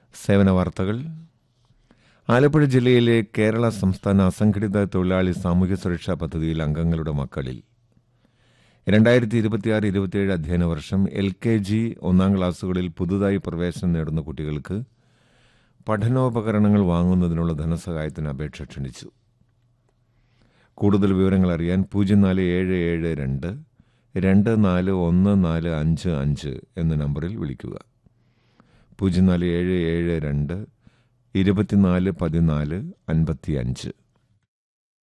സേവന വാർത്തകൾ ആലപ്പുഴ ജില്ലയിലെ കേരള സംസ്ഥാന അസംഘടിത തൊഴിലാളി സാമൂഹ്യ സുരക്ഷാ പദ്ധതിയിൽ അംഗങ്ങളുടെ മക്കളിൽ രണ്ടായിരത്തി ഇരുപത്തിയാറ് ഇരുപത്തിയേഴ് അധ്യയന വർഷം എൽ കെ ജി ഒന്നാം ക്ലാസ്സുകളിൽ പുതുതായി പ്രവേശനം നേടുന്ന കുട്ടികൾക്ക് പഠനോപകരണങ്ങൾ വാങ്ങുന്നതിനുള്ള ധനസഹായത്തിന് അപേക്ഷ ക്ഷണിച്ചു കൂടുതൽ വിവരങ്ങൾ അറിയാൻ പൂജ്യം നാല് ഏഴ് ഏഴ് രണ്ട് രണ്ട് നാല് ഒന്ന് നാല് അഞ്ച് അഞ്ച് എന്ന നമ്പറിൽ വിളിക്കുക പൂജ്യം നാല് ഏഴ് ഏഴ് രണ്ട് ഇരുപത്തിനാല് പതിനാല് അൻപത്തി അഞ്ച്